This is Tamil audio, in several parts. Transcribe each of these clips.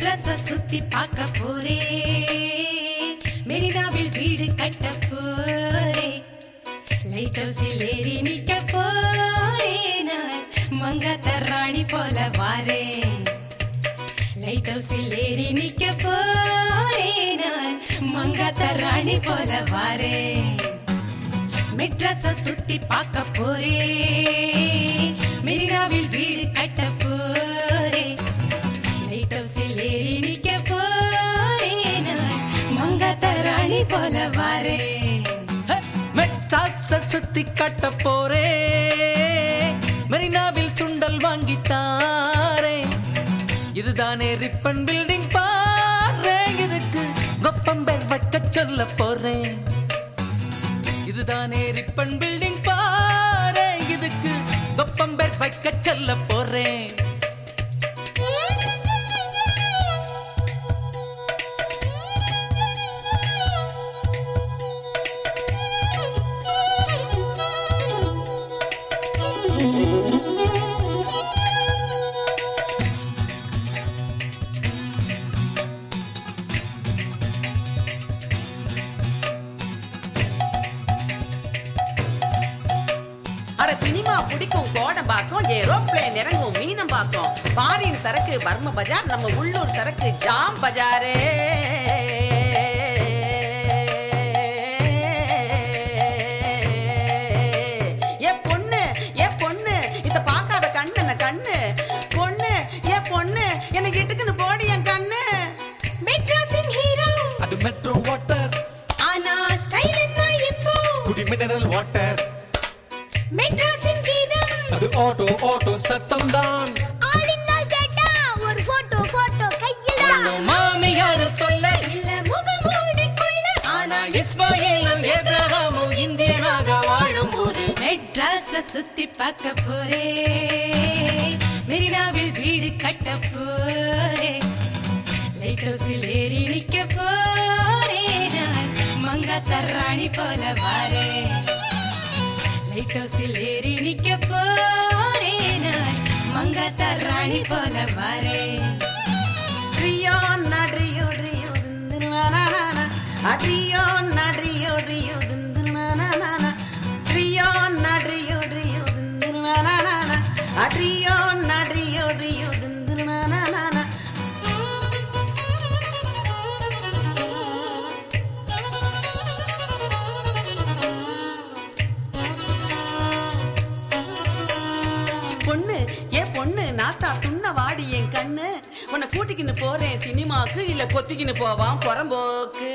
மெட்ராஸ சுத்தி பார்க்க போறே மெரினாவில் வீடு கட்ட போறே லைட் ஹவுஸில் ஏறி நிக்க போறே நான் மங்காத்த ராணி போல வாரேன் லைட் ஹவுஸில் ஏறி நிக்க போறே நான் மங்காத்த ராணி போல வாரேன் மெட்ராஸ சுத்தி பார்க்க போறே மெரினாவில் வீடு கட்ட போறே லைட் ஹவுஸில் ஏறி நிக்க போறே நான் மங்காத்த ராணி போல வாரேன் மெட்ராஸ சுத்தி கட்ட போறே மெரினாவில் சுண்டல் வாங்கி தாரே இதுதானே ரிப்பன் பில்டிங் பாரு இதுக்கு கொப்பம்பேர் வைக்க சொல்ல போறேன் இதுதானே ரிப்பன் பில்டிங் பாரு இதுக்கு கொப்பம்பேர் வைக்க சொல்ல போறேன் அட சினிமா பிடிக்கும் கோடம்பாக்கம் ஏரோப்ளேன் இறங்கும் மீனம் பாக்கம் பாரின் சரக்கு பர்ம பஜார் நம்ம உள்ளூர் சரக்கு ஜாம் பஜாரே ஏ பொண்ணு ஏ பொண்ணு இத பார்க்காத கண்ணு என்ன கண்ணு பொண்ணு ஏ பொண்ணு எனக்கு இட்டுக்குன்னு போடி என் கண்ணு மெட்ராஸின் ஹீரோ அது மெட்ரோ வாட்டர் ஆனா ஸ்டைல் என்ன இப்போ குடி மினரல் வாட்டர் மெட்ராஸின் கீதம் அது ஆட்டோ ஆட்டோ சத்தம் தான் ஆளினால் கேட்டா ஒரு போட்டோ போட்டோ கையில மாமியாரு தொல்லை இல்ல முகமூடி கொள்ள ஆனா இஸ்மாயிலும் ஏப்ரஹாமும் இந்தியனாக வாழும் ஒரு மெட்ராஸ சுத்தி பார்க்க போறே மெரினாவில் வீடு கட்ட போறே லைட் ஹவுஸில் ஏறி நிக்க போறே நான் மங்காத்த ராணி போல வாரே லைட் ஹவுஸில் ஏறி நிக்க போறே நான் மங்காத்த ராணி போல வாரே ட்ரியோ நட்ரியோ ட்ரியோ திந்துருவானானா அட்ரியோ நட்ரியோ ட்ரியோ திந்துருவானானா ட்ரியோ நட்ரியோ ட்ரியோ திந்துருவானானா அட்ரியோ நட்ரியோ ட்ரியோ திந்துருவானானா பொண்ணு ஏ பொண்ணு நாத்தா துண்ண வாடி என் கண்ணு உன்னை கூட்டிக்கின்னு போறேன் சினிமாக்கு இல்ல கொத்திக்கின்னு போவான் புறம்போக்கு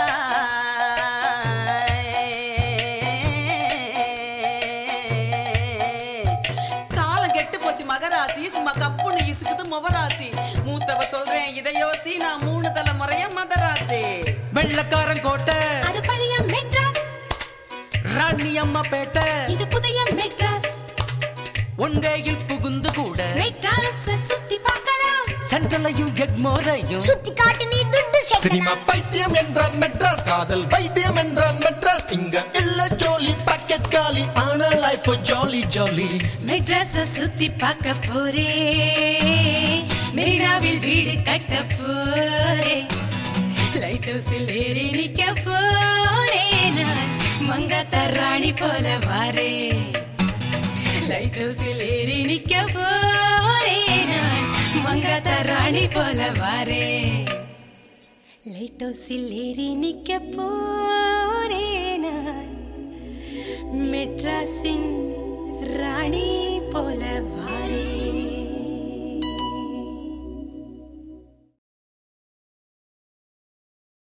காலம் கெட்டு போச்சு மகராசி சும்மா கப்புன்னு இசுக்குது முவராசி மூத்தவ சொல்றேன் இதையோசி நான் மூணு தலைமுறைய மதராசி வெள்ளக்காரன் கோட்டை அது பழைய மெட்ராஸ் ராணி அம்மா பேட்டை இது புதிய மெட்ராஸ் ஒன்வேயில் புகுந்து கூட மெட்ராஸ சுத்தி பார்க்கலாம் சென்ட்ரலையும் எக்மோரையும் சுத்தி காட்டு நீ துட்டு சினிமா பைத்தியம் என்றான் மெட்ராஸ் காதல் வைத்தியம் என்றான் மெட்ராஸ் இங்க இல்ல ஜோலி பாக்கெட் காலி ஆனா லைஃப் ஜாலி ஜாலி மெட்ராஸ சுத்தி பார்க்க போறே மெரினாவில் வீடு கட்ட போறே லைட் ஹவுஸில் ஏறி நிக்க போறே நான் மங்காத்த ராணி போல வாரே லைட் ஹவுஸில் ஏறி நிக்க போறே நான் மங்காத்த ராணி போல வாரே லைட் ஹவுஸில் ஏறி நிக்க போ